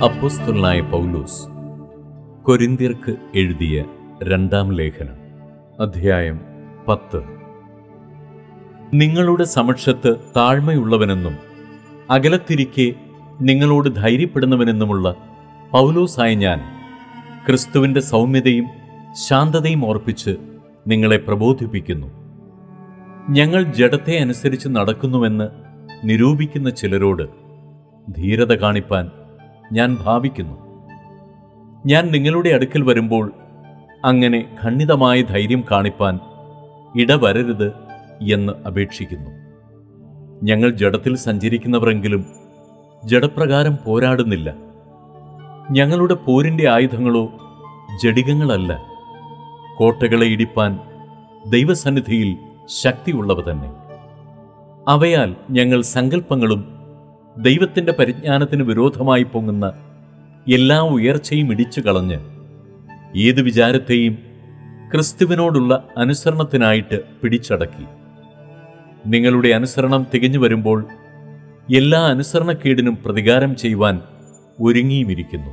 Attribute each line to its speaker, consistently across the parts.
Speaker 1: അപ്പോസ്തലനായ പൗലോസ് കൊരിന്ത്യർക്ക് എഴുതിയ രണ്ടാം ലേഖനം അധ്യായം പത്ത് നിങ്ങളുടെ സമക്ഷത്ത് താഴ്മയുള്ളവനെന്നും അകലത്തിരിക്കെ നിങ്ങളോട് ധൈര്യപ്പെടുന്നവനെന്നുമുള്ള പൗലോസായ ഞാൻ ക്രിസ്തുവിൻ്റെ സൗമ്യതയും ശാന്തതയും ഓർപ്പിച്ച് നിങ്ങളെ പ്രബോധിപ്പിക്കുന്നു ഞങ്ങൾ ജഡത്തെ അനുസരിച്ച് നടക്കുന്നുവെന്ന് നിരൂപിക്കുന്ന ചിലരോട് ധീരത കാണിപ്പാൻ ഞാൻ ഭാവിക്കുന്നു ഞാൻ നിങ്ങളുടെ അടുക്കൽ വരുമ്പോൾ അങ്ങനെ ഖണ്ഡിതമായ ധൈര്യം കാണിപ്പാൻ ഇടവരരുത് എന്ന് അപേക്ഷിക്കുന്നു ഞങ്ങൾ ജഡത്തിൽ സഞ്ചരിക്കുന്നവരെങ്കിലും ജഡപ്രകാരം പോരാടുന്നില്ല ഞങ്ങളുടെ പോരിൻ്റെ ആയുധങ്ങളോ ജഡികങ്ങളല്ല കോട്ടകളെ ഇടിപ്പാൻ ദൈവസന്നിധിയിൽ ശക്തിയുള്ളവ തന്നെ അവയാൽ ഞങ്ങൾ സങ്കല്പങ്ങളും ദൈവത്തിൻ്റെ പരിജ്ഞാനത്തിന് വിരോധമായി പൊങ്ങുന്ന എല്ലാ ഉയർച്ചയും ഇടിച്ചു കളഞ്ഞ് ഏത് വിചാരത്തെയും ക്രിസ്തുവിനോടുള്ള അനുസരണത്തിനായിട്ട് പിടിച്ചടക്കി നിങ്ങളുടെ അനുസരണം തികഞ്ഞു വരുമ്പോൾ എല്ലാ അനുസരണക്കേടിനും പ്രതികാരം ചെയ്യുവാൻ ഒരുങ്ങിയുമിരിക്കുന്നു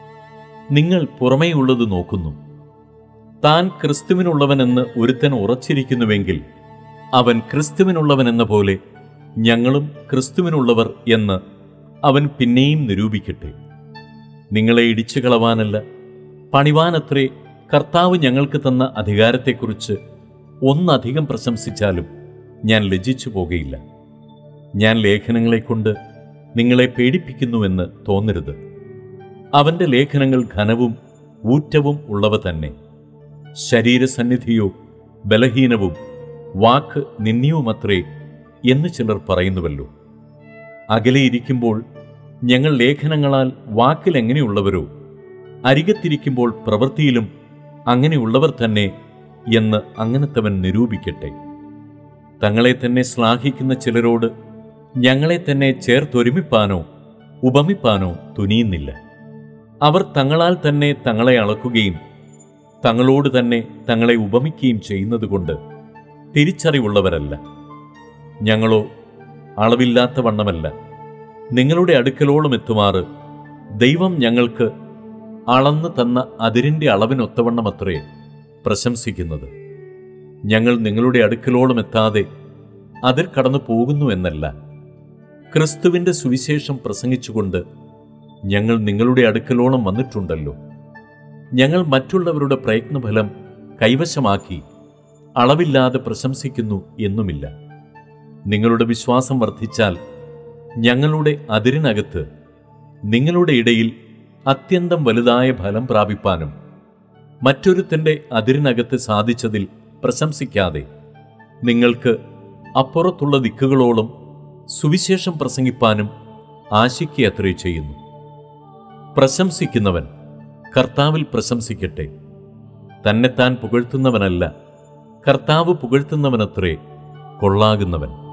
Speaker 1: നിങ്ങൾ പുറമേയുള്ളത് നോക്കുന്നു താൻ ക്രിസ്തുവിനുള്ളവനെന്ന് ഒരുത്തൻ ഉറച്ചിരിക്കുന്നുവെങ്കിൽ അവൻ ക്രിസ്തുവിനുള്ളവനെന്ന പോലെ ഞങ്ങളും ക്രിസ്തുവിനുള്ളവർ എന്ന് അവൻ പിന്നെയും നിരൂപിക്കട്ടെ നിങ്ങളെ ഇടിച്ചു കളവാനല്ല പണിവാനത്രേ കർത്താവ് ഞങ്ങൾക്ക് തന്ന അധികാരത്തെക്കുറിച്ച് ഒന്നധികം പ്രശംസിച്ചാലും ഞാൻ ലജ്ജിച്ചു പോകുകയില്ല ഞാൻ ലേഖനങ്ങളെക്കൊണ്ട് നിങ്ങളെ പേടിപ്പിക്കുന്നുവെന്ന് തോന്നരുത് അവൻ്റെ ലേഖനങ്ങൾ ഘനവും ഊറ്റവും ഉള്ളവ തന്നെ ശരീരസന്നിധിയോ ബലഹീനവും വാക്ക് നിന്ദ്യവുമത്രേ എന്ന് ചിലർ പറയുന്നുവല്ലോ അകലെയിരിക്കുമ്പോൾ ഞങ്ങൾ ലേഖനങ്ങളാൽ വാക്കിൽ എങ്ങനെയുള്ളവരോ അരികത്തിരിക്കുമ്പോൾ പ്രവൃത്തിയിലും അങ്ങനെയുള്ളവർ തന്നെ എന്ന് അങ്ങനത്തവൻ നിരൂപിക്കട്ടെ തങ്ങളെ തന്നെ ശ്ലാഘിക്കുന്ന ചിലരോട് ഞങ്ങളെ തന്നെ ചേർത്തൊരുമിപ്പാനോ ഉപമിപ്പാനോ തുനിയുന്നില്ല അവർ തങ്ങളാൽ തന്നെ തങ്ങളെ അളക്കുകയും തങ്ങളോട് തന്നെ തങ്ങളെ ഉപമിക്കുകയും ചെയ്യുന്നതുകൊണ്ട് തിരിച്ചറിവുള്ളവരല്ല ഞങ്ങളോ അളവില്ലാത്ത വണ്ണമല്ല നിങ്ങളുടെ അടുക്കലോളം എത്തുമാറ് ദൈവം ഞങ്ങൾക്ക് അളന്ന് തന്ന അതിരിൻ്റെ അളവിനൊത്തവണ്ണമത്രേ പ്രശംസിക്കുന്നത് ഞങ്ങൾ നിങ്ങളുടെ അടുക്കലോളം എത്താതെ അതിർ കടന്നു പോകുന്നു എന്നല്ല ക്രിസ്തുവിൻ്റെ സുവിശേഷം പ്രസംഗിച്ചുകൊണ്ട് ഞങ്ങൾ നിങ്ങളുടെ അടുക്കലോളം വന്നിട്ടുണ്ടല്ലോ ഞങ്ങൾ മറ്റുള്ളവരുടെ പ്രയത്നഫലം കൈവശമാക്കി അളവില്ലാതെ പ്രശംസിക്കുന്നു എന്നുമില്ല നിങ്ങളുടെ വിശ്വാസം വർദ്ധിച്ചാൽ ഞങ്ങളുടെ അതിരിനകത്ത് നിങ്ങളുടെ ഇടയിൽ അത്യന്തം വലുതായ ഫലം പ്രാപിപ്പാനും മറ്റൊരുത്തൻ്റെ അതിരിനകത്ത് സാധിച്ചതിൽ പ്രശംസിക്കാതെ നിങ്ങൾക്ക് അപ്പുറത്തുള്ള ദിക്കുകളോളം സുവിശേഷം പ്രസംഗിപ്പാനും ആശിക്കയത്രേ ചെയ്യുന്നു പ്രശംസിക്കുന്നവൻ കർത്താവിൽ പ്രശംസിക്കട്ടെ തന്നെത്താൻ പുകഴ്ത്തുന്നവനല്ല കർത്താവ് പുകഴ്ത്തുന്നവനത്രേ കൊള്ളാകുന്നവൻ